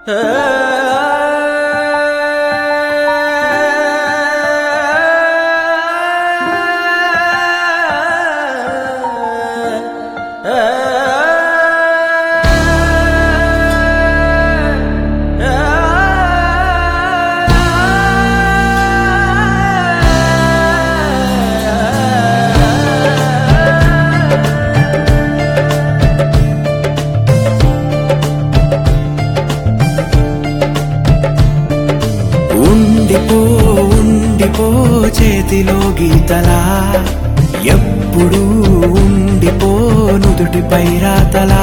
ఉండిపో ఉండిపో చేతిలో గీతలా ఎప్పుడు ఉండిపో నుదుటిపై రాతలా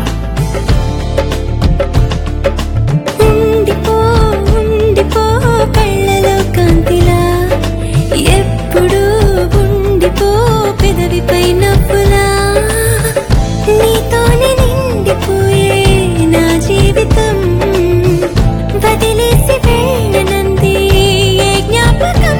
ఉండిపో ఉండిపో కళ్ళలో కాంతిలా ఎప్పుడు ఉండిపో పెదవిపై నవ్వులా నీతోనే నిండిపోయే నా జీవితం వదిలేసి వెళ్ళనంది ఏ జ్ఞాపకం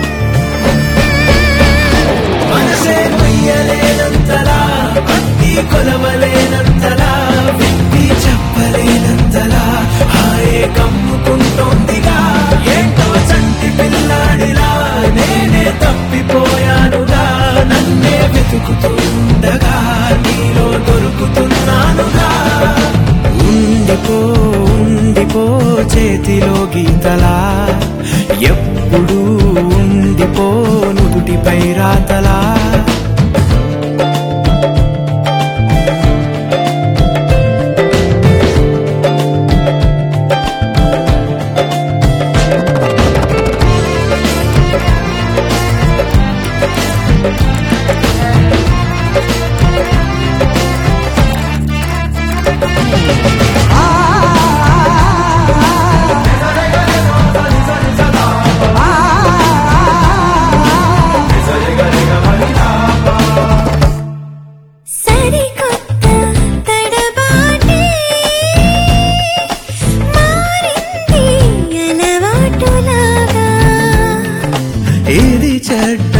మనసే మొయ్యలేనంతలా భక్తి కొలవలేనంతలా వ్యక్తి చెప్పలేనంతలా హాయే కమ్ముకుంటోందిగా ఏంటో చంటి పిల్లాడిలా నేనే తప్పిపోయానుగా నన్నే వెతుకుతుండగా నీలో దొరుకుతున్నానుగా ఉండిపో ఉండిపో చేతిలో గీతలా ఎప్పుడు ఉండిపో నుదుటిపై రాతలా సరికొత్త తడబాటే మారింది అలవాటులాగా ఏది చెడ్డ